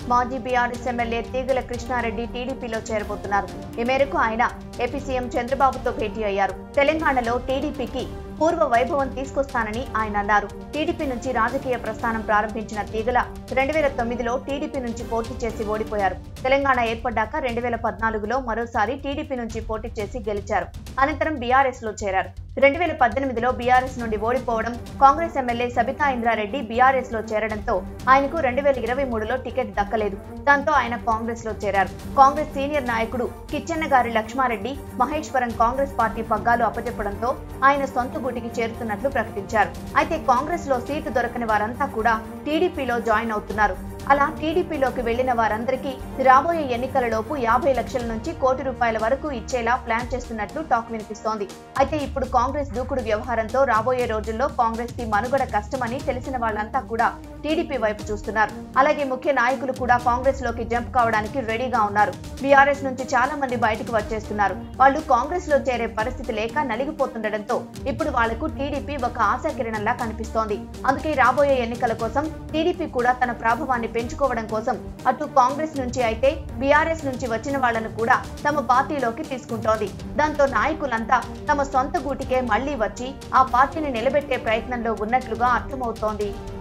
మాజీ BRS MLA తీగల కృష్ణారెడ్డి టీడీపీలో చేరబోతున్నారు ఈ మేరకు ఆయన ఏపీ సీఎం చంద్రబాబుతో భేటీ అయ్యారు తెలంగాణలో టీడీపీకి పూర్వ వైభవం తీసుకొస్తానని ఆయన అన్నారు టీడీపీ నుంచి రాజకీయ ప్రస్థానం ప్రారంభించిన తీగల రెండు వేల తొమ్మిదిలో టీడీపీ నుంచి పోటీ చేసి ఓడిపోయారు తెలంగాణ ఏర్పడ్డాక రెండు వేల పద్నాలుగులో మరోసారి టీడీపీ నుంచి పోటీ చేసి గెలిచారు అనంతరం బీఆర్ఎస్ లో చేరారు రెండు వేల పద్దెనిమిదిలో బీఆర్ఎస్ నుండి ఓడిపోవడం కాంగ్రెస్ ఎమ్మెల్యే సబితా ఇంద్రారెడ్డి బీఆర్ఎస్ లో చేరడంతో ఆయనకు రెండు వేల ఇరవై మూడులో టికెట్ దక్కలేదు దాంతో ఆయన కాంగ్రెస్ లో చేరారు కాంగ్రెస్ సీనియర్ నాయకుడు కిచ్చెన్న గారి లక్ష్మారెడ్డి మహేశ్వరం కాంగ్రెస్ పార్టీ పగ్గాలు అప్పచెప్పడంతో ఆయన సొంత గూటికి చేరుతున్నట్లు ప్రకటించారు అయితే కాంగ్రెస్ లో సీటు దొరకని వారంతా కూడా టీడీపీలో జాయిన్ అవుతున్నారు అలా టీడీపీలోకి వెళ్లిన వారందరికీ రాబోయే ఎన్నికలలోపు యాభై లక్షల నుంచి కోటి రూపాయల వరకు ఇచ్చేలా ప్లాన్ చేస్తున్నట్లు టాక్ వినిపిస్తోంది అయితే ఇప్పుడు కాంగ్రెస్ దూకుడు వ్యవహారంతో రాబోయే రోజుల్లో కాంగ్రెస్ కి మనుగడ కష్టమని తెలిసిన వాళ్ళంతా కూడా టీడీపీ వైపు చూస్తున్నారు అలాగే ముఖ్య నాయకులు కూడా కాంగ్రెస్ లోకి జంప్ కావడానికి రెడీగా ఉన్నారు బీఆర్ఎస్ నుంచి చాలా మంది బయటకు వచ్చేస్తున్నారు వాళ్ళు కాంగ్రెస్ లో చేరే పరిస్థితి లేక నలిగిపోతుండటంతో ఇప్పుడు వాళ్లకు టీడీపీ ఒక ఆశాకిరణంలా కనిపిస్తోంది అందుకే రాబోయే ఎన్నికల కోసం టీడీపీ కూడా తన ప్రాభవాన్ని పెంచుకోవడం కోసం అటు కాంగ్రెస్ నుంచి అయితే బీఆర్ఎస్ నుంచి వచ్చిన వాళ్లను కూడా తమ పార్టీలోకి తీసుకుంటోంది దాంతో నాయకులంతా తమ సొంత గూటికే మళ్లీ వచ్చి ఆ పార్టీని నిలబెట్టే ప్రయత్నంలో ఉన్నట్లుగా అర్థమవుతోంది